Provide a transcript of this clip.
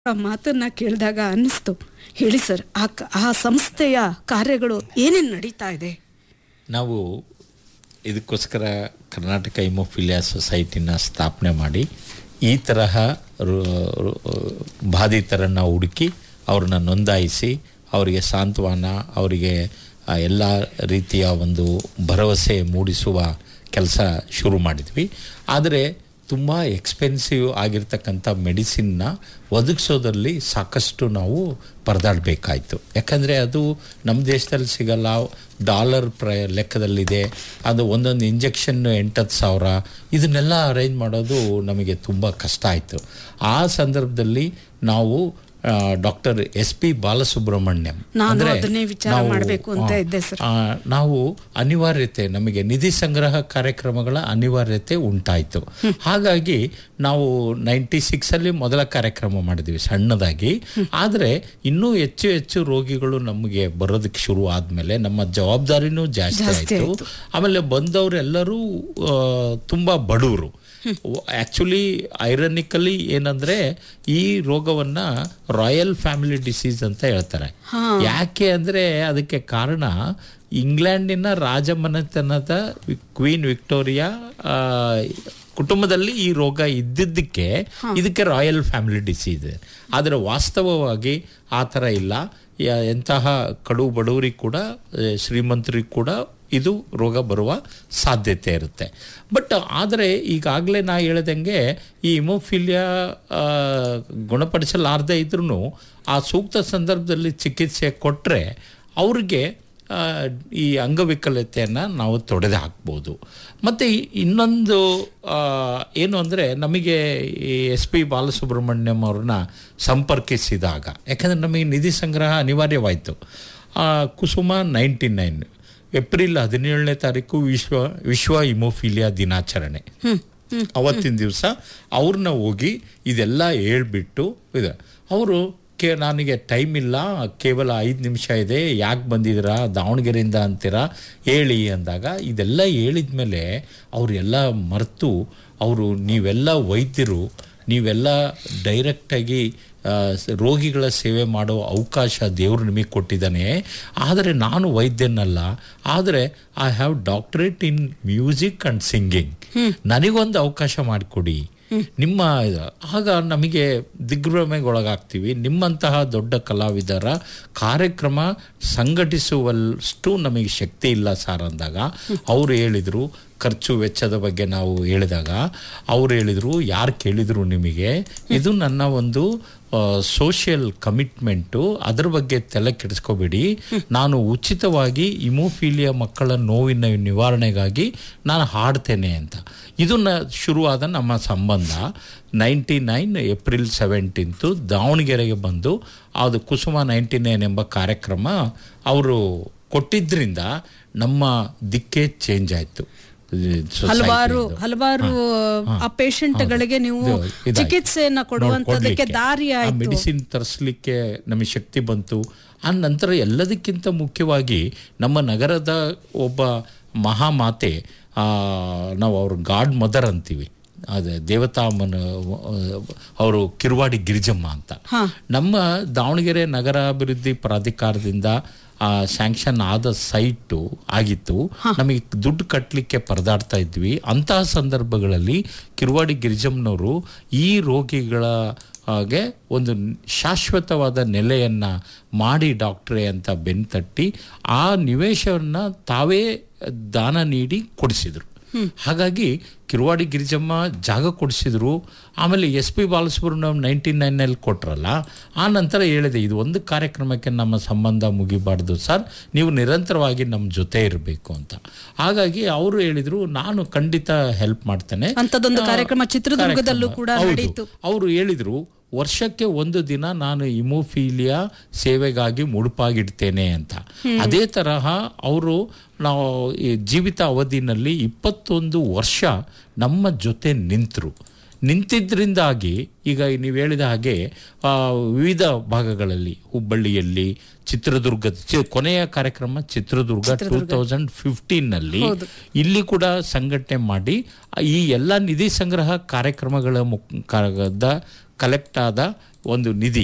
ಆ ಮಾತನ್ನ ಕೇಳಿದಾಗ ಅನ್ನಿಸ್ತು ಹೇಳಿ ಸರ್ ಆ ಕ- ಆ ಸಂಸ್ಥೆಯ ಕಾರ್ಯಗಳು ಏನೇನು ನಡೀತಾ ಇದೆ ನಾವು ಇದಕ್ಕೋಸ್ಕರ ಕರ್ನಾಟಕ ಇಮೋಫಿಲಿಯಾ ಸೊಸೈಟಿನ ಸ್ಥಾಪನೆ ಮಾಡಿ ಈ ತರಹ ರು- ರು- ಬಾಧಿತರನ್ನು ಹುಡುಕಿ ಅವ್ರನ್ನ ನೋಂದಾಯಿಸಿ ಅವರಿಗೆ ಸಾಂತ್ವನ ಅವರಿಗೆ ಆ, ಎಲ್ಲ ರೀತಿಯ ಒಂದು ಭರವಸೆ ಮೂಡಿಸುವ ಕೆಲಸ ಶುರು ಮಾಡಿದ್ವಿ ಆದರೆ ತುಂಬ ಎಕ್ಸ್ಪೆನ್ಸಿವ್ ಆಗಿರ್ತಕ್ಕಂಥ ಮೆಡಿಸಿನ್ನ ಒದಗಿಸೋದ್ರಲ್ಲಿ ಸಾಕಷ್ಟು ನಾವು ಪರದಾಡಬೇಕಾಯ್ತು ಯಾಕಂದರೆ ಅದು ನಮ್ಮ ದೇಶದಲ್ಲಿ ಸಿಗಲ್ಲ ಡಾಲರ್ ಪ್ರ ಲೆಕ್ಕದಲ್ಲಿದೆ ಅದು ಒಂದೊಂದು ಇಂಜೆಕ್ಷನ್ ಎಂಟತ್ತು ಸಾವಿರ ಇದನ್ನೆಲ್ಲ ಅರೇಂಜ್ ಮಾಡೋದು ನಮಗೆ ತುಂಬ ಕಷ್ಟ ಆಯಿತು ಆ ಸಂದರ್ಭದಲ್ಲಿ ನಾವು ಡಾಕ್ಟರ್ ಎಸ್ ಪಿ ಬಾಲಸುಬ್ರಹ್ಮಣ್ಯಂ ನಾನು ಅಂದ್ರೆ ಅದನ್ನೇ ವಿಚಾರ ನಾವು, ಮಾಡ್ಬೇಕು ಅಂತ ಆ, ಇದ್ದೆ ಸರ್. ಆ, ನಾವು ಅನಿವಾರ್ಯತೆ ನಮಗೆ ನಿಧಿ ಸಂಗ್ರಹ ಕಾರ್ಯಕ್ರಮಗಳ ಅನಿವಾರ್ಯತೆ ಉಂಟಾಯಿತು ಹಾಗಾಗಿ ನಾವು ನೈಂಟಿ ಸಿಕ್ಸಲ್ಲಿ ಮೊದಲ ಕಾರ್ಯಕ್ರಮ ಮಾಡಿದ್ವಿ ಸಣ್ಣದಾಗಿ ಆದರೆ ಇನ್ನೂ ಹೆಚ್ಚು ಹೆಚ್ಚು ರೋಗಿಗಳು ನಮಗೆ ಬರೋದಕ್ಕೆ ಶುರು ಆದಮೇಲೆ ನಮ್ಮ ಜವಾಬ್ದಾರಿನೂ ಜಾಸ್ತಿ ಜಾಸ್ತಿ ಆಯಿತು ಆಯ್ತು. ಆಮೇಲೆ ಬಂದವರೆಲ್ಲರೂ ಆ, ತುಂಬ ಬಡವರು ಆ್ಯಕ್ಚುಲಿ ಐರನಿಕಲಿ ಏನಂದ್ರೆ ಈ ರೋಗವನ್ನ ರಾಯಲ್ ಫ್ಯಾಮಿಲಿ ಡಿಸೀಸ್ ಅಂತ ಹೇಳ್ತಾರೆ ಯಾಕೆ ಅಂದ್ರೆ ಅದಕ್ಕೆ ಕಾರಣ ಇಂಗ್ಲೆಂಡಿನ ರಾಜಮನೆತನದ ಕ್ವೀನ್ ವಿಕ್ಟೋರಿಯಾ ಆ, ಕುಟುಂಬದಲ್ಲಿ ಈ ರೋಗ ಇದ್ದಿದ್ದಕ್ಕೆ ಇದಕ್ಕೆ ರಾಯಲ್ ಫ್ಯಾಮಿಲಿ ಡಿಸೀಸ್ ಆದರೆ ವಾಸ್ತವವಾಗಿ ಆ ಥರ ಇಲ್ಲ ಯ- ಎಂತಹ ಕಡು ಬಡವರಿಗೆ ಕೂಡ ಆ, ಶ್ರೀಮಂತರಿಗೆ ಕೂಡ ಇದು ರೋಗ ಬರುವ ಸಾಧ್ಯತೆ ಇರುತ್ತೆ ಬಟ್ ಆದರೆ ಈಗಾಗಲೇ ನಾ ಹೇಳ್ದಂಗೆ ಈ ಇಮೋಫಿಲಿಯಾ ಗುಣಪಡಿಸಲಾರದೇ ಇದ್ರೂ ಆ ಸೂಕ್ತ ಸಂದರ್ಭದಲ್ಲಿ ಚಿಕಿತ್ಸೆ ಕೊಟ್ಟರೆ ಅವ್ರಿಗೆ ಆ, ಈ ಅಂಗವಿಕಲತೆಯನ್ನು ನಾವು ತೊಡೆದು ಹಾಕ್ಬೋದು ಮತ್ತು ಇನ್ನೊಂದು ಆ, ಏನು ಅಂದರೆ ನಮಗೆ ಈ ಎಸ್ ಪಿ ಬಾಲಸುಬ್ರಹ್ಮಣ್ಯಂ ಅವ್ರನ್ನ ಸಂಪರ್ಕಿಸಿದಾಗ ಯಾಕಂದರೆ ನಮಗೆ ನಿಧಿ ಸಂಗ್ರಹ ಅನಿವಾರ್ಯವಾಯಿತು ಆ, ಕುಸುಮ ನೈಂಟಿ ನೈನ್ ಏಪ್ರಿಲ್ ಹದಿನೇಳನೇ ತಾರೀಕು ವಿಶ್ವ ವಿಶ್ವ ಇಮೋಫಿಲಿಯಾ ದಿನಾಚರಣೆ ಅವತ್ತಿನ ದಿವಸ ಅವ್ರನ್ನ ಹೋಗಿ ಇದೆಲ್ಲ ಹೇಳ್ಬಿಟ್ಟು ಇದೆ ಅವರು ಕೇ ನನಗೆ ಟೈಮ್ ಇಲ್ಲ ಕೇವಲ ಐದು ನಿಮಿಷ ಇದೆ ಯಾಕೆ ಬಂದಿದ್ದೀರಾ ದಾವಣಗೆರೆಯಿಂದ ಅಂತೀರಾ ಹೇಳಿ ಅಂದಾಗ ಇದೆಲ್ಲ ಹೇಳಿದ ಮೇಲೆ ಅವರೆಲ್ಲ ಮರೆತು ಅವರು ನೀವೆಲ್ಲ ವೈದ್ಯರು ನೀವೆಲ್ಲ ಡೈರೆಕ್ಟಾಗಿ ಆ, ಸ- ರೋಗಿಗಳ ಸೇವೆ ಮಾಡೋ ಅವಕಾಶ ದೇವರು ನಿಮಗೆ ಕೊಟ್ಟಿದ್ದಾನೆ ಆದರೆ ನಾನು ವೈದ್ಯನಲ್ಲ ಆದರೆ I have doctorate in music and singing ನನಗೊಂದು ಅವಕಾಶ ಮಾಡಿಕೊಡಿ ನಿಮ್ಮ ಇದು- ಆಗ ನಮಗೆ ದಿಗ್ಭ್ರಮೆಗೊಳಗಾಗ್ತೀವಿ ನಿಮ್ಮಂತಹ ದೊಡ್ಡ ಕಲಾವಿದರ ಕಾರ್ಯಕ್ರಮ ಸಂಘಟಿಸುವಷ್ಟು ನಮಗೆ ಶಕ್ತಿ ಇಲ್ಲ ಸರ್ ಅಂದಾಗ ಅವರು ಹೇಳಿದರು ಖರ್ಚು ವೆಚ್ಚದ ಬಗ್ಗೆ ನಾವು ಹೇಳಿದಾಗ ಅವ್ರು ಹೇಳಿದರು ಯಾರು ಕೇಳಿದರು ನಿಮಗೆ ಇದು ನನ್ನ ಒಂದು ಸೋಷಿಯಲ್ ಕಮಿಟ್ಮೆಂಟು ಅದ್ರ ಬಗ್ಗೆ ತಲೆ ಕೆಡಿಸ್ಕೋಬೇಡಿ ನಾನು ಉಚಿತವಾಗಿ ಇಮೋಫೀಲಿಯಾ ಮಕ್ಕಳ ನೋವಿನ ನಿವಾರಣೆಗಾಗಿ ನಾನು ಹಾಡ್ತೇನೆ ಅಂತ ಇದನ್ನ ಶುರುವಾದ ನಮ್ಮ ಸಂಬಂಧ ನೈಂಟಿ ನೈನ್ ಏಪ್ರಿಲ್ ಸೆವೆಂಟೀನ್ತು ದಾವಣಗೆರೆಗೆ ಬಂದು ಅದು ಕುಸುಮ ನೈಂಟಿ ನೈನ್ ಎಂಬ ಕಾರ್ಯಕ್ರಮ ಅವರು ಕೊಟ್ಟಿದ್ದರಿಂದ ನಮ್ಮ ದಿಕ್ಕೇ ಚೇಂಜ್ ಆಯಿತು ಹಲವಾರು ಹಲವಾರು ಆ ಪೇಷಂಟ್ಗಳಿಗೆ ನೀವು ಇದು- ಇದಾಯ್ತು. ಚಿಕಿತ್ಸೆಯನ್ನ ಕೊಡುವಂತದಕ್ಕೆ ದಾರಿ ಆಯ್ತು ಮೆಡಿಸಿನ್ ತರಿಸ್ಲಿಕ್ಕೆ ನಮಗೆ ಶಕ್ತಿ ಬಂತು ಆ ನಂತರ ಎಲ್ಲದಕ್ಕಿಂತ ಮುಖ್ಯವಾಗಿ ನಮ್ಮ ನಗರದ ಒಬ್ಬ ಮಹಾಮಾತೆ ಆ, ನಾವು ಅವ್ರ ಗಾಡ್ ಮದರ್ ಅಂತೀವಿ ಅದೇ ದೇವತಾಮನ ಅವರು ಕಿರುವಾಡಿ ಗಿರಿಜಮ್ಮ ಅಂತ ನಮ್ಮ ದಾವಣಗೆರೆ ನಗರಾಭಿವೃದ್ಧಿ ಪ್ರಾಧಿಕಾರದಿಂದ ಆ ಸ್ಯಾಂಕ್ಷನ್ ಆದ ಸೈಟು ಆಗಿತ್ತು ನಮಗೆ ದುಡ್ಡು ಕಟ್ಟಲಿಕ್ಕೆ ಪರದಾಡ್ತಾ ಇದ್ವಿ ಅಂತಹ ಸಂದರ್ಭಗಳಲ್ಲಿ ಕಿರುವಾಡಿ ಗಿರಿಜಮ್ಮನವರು ಈ ರೋಗಿಗಳ ಹಾಗೆ ಒಂದು ಶಾಶ್ವತವಾದ ನೆಲೆಯನ್ನ ಮಾಡಿ ಡಾಕ್ಟ್ರೇ ಅಂತ ಬೆನ್ ತಟ್ಟಿ ಆ ನಿವೇಶವನ್ನ ತಾವೇ ದಾನ ನೀಡಿ ಕೊಡಿಸಿದ್ರು ಹಾಗಾಗಿ ಕಿರುವಾಡಿ ಗಿರಿಜಮ್ಮ ಜಾಗ ಕೊಡಿಸಿದ್ರು ಆಮೇಲೆ ಎಸ್ ಪಿ ಬಾಲಸುಬ್ರಹ್ಮಣ್ಯಂ ನೈನ್ಟೀನ್ ನೈನಲ್ಲಿ ಕೊಟ್ರಲ್ಲ ಆ ನಂತರ ಹೇಳಿದೆ ಇದು ಒಂದು ಕಾರ್ಯಕ್ರಮಕ್ಕೆ ನಮ್ಮ ಸಂಬಂಧ ಮುಗಿಬಾರ್ದು ಸರ್ ನೀವು ನಿರಂತರವಾಗಿ ನಮ್ಮ ಜೊತೆ ಇರಬೇಕು ಅಂತ ಹಾಗಾಗಿ ಅವರು ಹೇಳಿದ್ರು ನಾನು ಖಂಡಿತ ಹೆಲ್ಪ್ ಮಾಡ್ತೇನೆ ಅಂಥದ್ದೊಂದು ಆ, ಕಾರ್ಯಕ್ರಮ ಚಿತ್ರದುರ್ಗದಲ್ಲೂ ಕಾರ್ಯಕ್ರಮ. ಕೂಡ ಹೌದು. ನಡೀತು. ಅವರು ಹೇಳಿದ್ರು ವರ್ಷಕ್ಕೆ ಒಂದು ದಿನ ನಾನು ಇಮೋಫೀಲಿಯಾ ಸೇವೆಗಾಗಿ ಮುಡುಪಾಗಿಡ್ತೇನೆ ಅಂತ ಅದೇ ತರಹ ಅವರು ನಾವು ಈ ಜೀವಿತ ಅವಧಿನಲ್ಲಿ ಇಪ್ಪತ್ತೊಂದು ವರ್ಷ ನಮ್ಮ ಜೊತೆ ನಿಂತರು ನಿಂತಿದ್ದರಿಂದಾಗಿ ಈಗ ನೀವು ಹೇಳಿದ ಹಾಗೆ ಆ, ವಿವಿಧ ಭಾಗಗಳಲ್ಲಿ ಹುಬ್ಬಳ್ಳಿಯಲ್ಲಿ ಚಿತ್ರದುರ್ಗದ ಚಿ- ಕೊನೆಯ ಕಾರ್ಯಕ್ರಮ ಚಿತ್ರದುರ್ಗ ಟೂ ತೌಸಂಡ್ ಫಿಫ್ಟೀನ್ನಲ್ಲಿ ಇಲ್ಲಿ ಕೂಡ ಸಂಘಟನೆ ಮಾಡಿ ಈ ಎಲ್ಲ ನಿಧಿ ಸಂಗ್ರಹ ಕಾರ್ಯಕ್ರಮಗಳ ಮುಖ ಕಲೆಕ್ಟ್ ಆದ ಒಂದು ನಿಧಿ